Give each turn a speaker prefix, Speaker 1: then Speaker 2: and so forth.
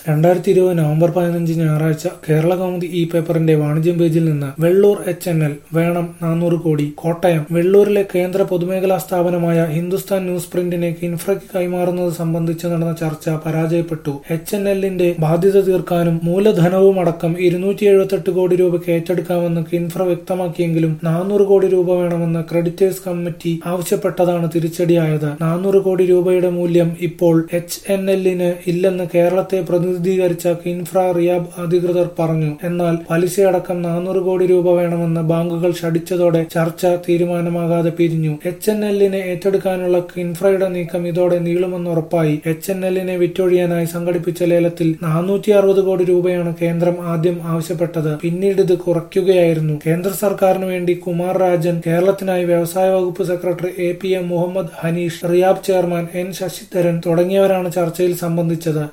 Speaker 1: രണ്ടായിരത്തി ഇരുപത് നവംബർ പതിനഞ്ച് ഞായറാഴ്ച കേരള കൗമുദി ഇ പേപ്പറിന്റെ വാണിജ്യം പേജിൽ നിന്ന് വെള്ളൂർ എച്ച് എൻ എൽ വേണം നാനൂറ് കോടി കോട്ടയം വെള്ളൂരിലെ കേന്ദ്ര പൊതുമേഖലാ സ്ഥാപനമായ ഹിന്ദുസ്ഥാൻ ന്യൂസ് പ്രിന്റിനെ കിൻഫ്രയ്ക്ക് കൈമാറുന്നത് സംബന്ധിച്ച് നടന്ന ചർച്ച പരാജയപ്പെട്ടു എച്ച് എൻ എല്ലിന്റെ ബാധ്യത തീർക്കാനും മൂലധനവും അടക്കം ഇരുന്നൂറ്റി എഴുപത്തെട്ട് കോടി രൂപയ്ക്ക് ഏറ്റെടുക്കാമെന്ന് കിൻഫ്ര വ്യക്തമാക്കിയെങ്കിലും നാനൂറ് കോടി രൂപ വേണമെന്ന് ക്രെഡിറ്റേഴ്സ് കമ്മിറ്റി ആവശ്യപ്പെട്ടതാണ് തിരിച്ചടിയായത് നാനൂറ് കോടി രൂപയുടെ മൂല്യം ഇപ്പോൾ എച്ച് എൻ എല്ലിന് ഇല്ലെന്ന് കേരളത്തെ പ്രതിനിധീകരിച്ച കിൻഫ്ര റിയാബ് അധികൃതർ പറഞ്ഞു എന്നാൽ പലിശയടക്കം നാനൂറ് കോടി രൂപ വേണമെന്ന് ബാങ്കുകൾ ശടിച്ചതോടെ ചർച്ച തീരുമാനമാകാതെ പിരിഞ്ഞു എച്ച് എൻ എല്ലിനെ ഏറ്റെടുക്കാനുള്ള കിൻഫ്രയുടെ നീക്കം ഇതോടെ നീളുമെന്ന് ഉറപ്പായി എച്ച് എൻ എല്ലിനെ വിറ്റൊഴിയാനായി സംഘടിപ്പിച്ച ലേലത്തിൽ നാനൂറ്റി അറുപത് കോടി രൂപയാണ് കേന്ദ്രം ആദ്യം ആവശ്യപ്പെട്ടത് പിന്നീട് ഇത് കുറയ്ക്കുകയായിരുന്നു കേന്ദ്ര സർക്കാരിന് വേണ്ടി കുമാർ രാജൻ കേരളത്തിനായി വ്യവസായ വകുപ്പ് secretary A P M Muhammad Hanish Riyab chairman N Sasidharan തുടങ്ങിയവരാണ് ചർച്ചയിൽ സംബന്ധിച്ചത്